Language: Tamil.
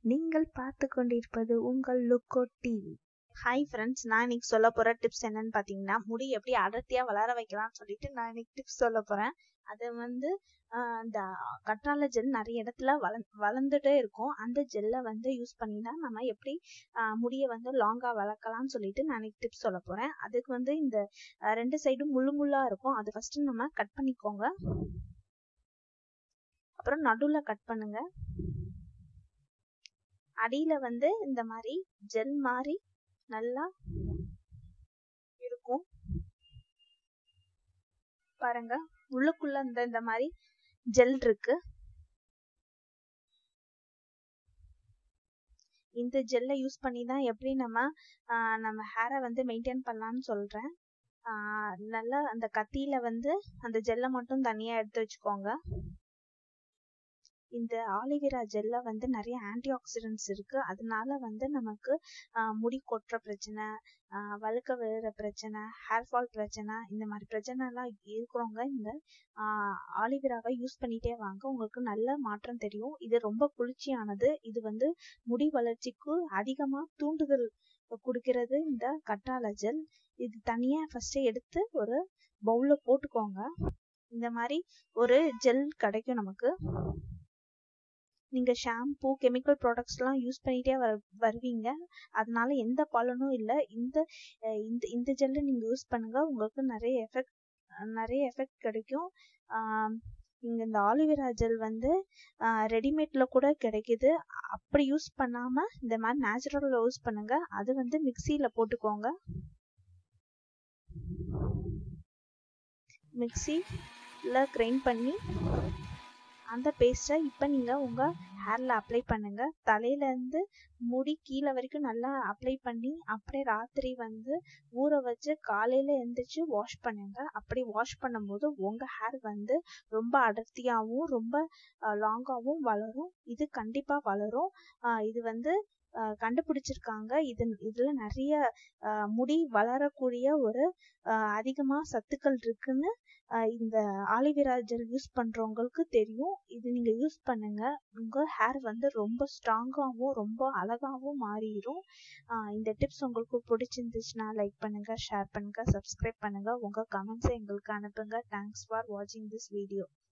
நீங்கள் பார்த்து கொண்டிருப்பது உங்கள் லுக்கோ டிவி ஹாய் ஃப்ரெண்ட்ஸ் நான் இன்னைக்கு சொல்ல போற டிப்ஸ் என்னன்னு பாத்தீங்கன்னா முடி எப்படி அடர்த்தியா வளர வைக்கலாம்னு சொல்லிட்டு நான் இன்னைக்கு டிப்ஸ் சொல்ல போறேன் அது வந்து ஆஹ் இந்த கற்றாழை ஜெல் நிறைய இடத்துல வள வளர்ந்துட்டே இருக்கும் அந்த ஜெல்லை வந்து யூஸ் பண்ணினா நம்ம எப்படி ஆஹ் முடியை வந்து லாங்கா வளர்க்கலாம்னு சொல்லிட்டு நான் இன்னைக்கு டிப்ஸ் சொல்ல போறேன் அதுக்கு வந்து இந்த ஆஹ் ரெண்டு சைடும் முள்ளு முள்ளா இருக்கும் அது ஃபர்ஸ்ட் நம்ம கட் பண்ணிக்கோங்க அப்புறம் நடுவுல கட் பண்ணுங்க அடியில வந்து இந்த மாதிரி ஜெல் மாதிரி நல்லா இருக்கும் பாருங்க உள்ளுக்குள்ள இந்த இந்த மாதிரி ஜெல் இருக்கு இந்த ஜெல்லை யூஸ் பண்ணி தான் எப்படி நம்ம ஆஹ் நம்ம ஹேரை வந்து மெயின்டைன் பண்ணலாம்னு சொல்றேன் ஆஹ் நல்லா அந்த கத்தியில வந்து அந்த ஜெல்லை மட்டும் தனியா எடுத்து வச்சுக்கோங்க இந்த ஆலிவேரா ஜெல்ல வந்து நிறைய ஆன்டி ஆக்சிடென்ட்ஸ் இருக்கு அதனால வந்து நமக்கு முடி கொட்டுற பிரச்சனை வழுக்க விழுற பிரச்சனை ஹேர் ஃபால் பிரச்சனை இந்த மாதிரி பிரச்சனை எல்லாம் இருக்கிறவங்க இந்த ஆலிவேராவை யூஸ் பண்ணிட்டே வாங்க உங்களுக்கு நல்ல மாற்றம் தெரியும் இது ரொம்ப குளிர்ச்சியானது இது வந்து முடி வளர்ச்சிக்கு அதிகமா தூண்டுதல் கொடுக்கிறது இந்த கற்றாழை ஜெல் இது தனியா ஃபர்ஸ்ட் எடுத்து ஒரு பவுல்ல போட்டுக்கோங்க இந்த மாதிரி ஒரு ஜெல் கிடைக்கும் நமக்கு நீங்க ஷாம்பு கெமிக்கல் ப்ராடக்ட்ஸ்லாம் யூஸ் பண்ணிட்டே வர வருவீங்க அதனால எந்த பலனும் இல்லை இந்த இந்த இந்த ஜெல்லை நீங்க யூஸ் பண்ணுங்க உங்களுக்கு நிறைய எஃபெக்ட் நிறைய எஃபெக்ட் கிடைக்கும் நீங்க இந்த ஆலிவேரா ஜெல் வந்து ரெடிமேட்ல கூட கிடைக்குது அப்படி யூஸ் பண்ணாம இந்த மாதிரி நேச்சுரல்ல யூஸ் பண்ணுங்க அது வந்து மிக்சியில போட்டுக்கோங்க மிக்சியில் கிரைண்ட் பண்ணி அந்த பேஸ்ட்டை இப்போ நீங்கள் உங்கள் ஹேரில் அப்ளை பண்ணுங்க தலையிலேருந்து முடி கீழே வரைக்கும் நல்லா அப்ளை பண்ணி அப்படியே ராத்திரி வந்து ஊற வச்சு காலையில் எழுந்திரிச்சு வாஷ் பண்ணுங்க அப்படி வாஷ் பண்ணும்போது உங்கள் ஹேர் வந்து ரொம்ப அடர்த்தியாகவும் ரொம்ப லாங்காகவும் வளரும் இது கண்டிப்பாக வளரும் இது வந்து கண்டுபிடிச்சிருக்காங்க இது இதுல நிறைய முடி வளரக்கூடிய ஒரு அதிகமா சத்துக்கள் இருக்குன்னு இந்த ஆலிவேரா ஜெல் யூஸ் பண்றவங்களுக்கு தெரியும் இது நீங்க யூஸ் பண்ணுங்க உங்க ஹேர் வந்து ரொம்ப ஸ்ட்ராங்காகவும் ரொம்ப அழகாகவும் மாறிடும் இந்த டிப்ஸ் உங்களுக்கு பிடிச்சிருந்துச்சுன்னா லைக் பண்ணுங்க ஷேர் பண்ணுங்க சப்ஸ்கிரைப் பண்ணுங்க உங்க கமெண்ட்ஸை எங்களுக்கு அனுப்புங்க தேங்க்ஸ் ஃபார் வாட்சிங் திஸ் வீடியோ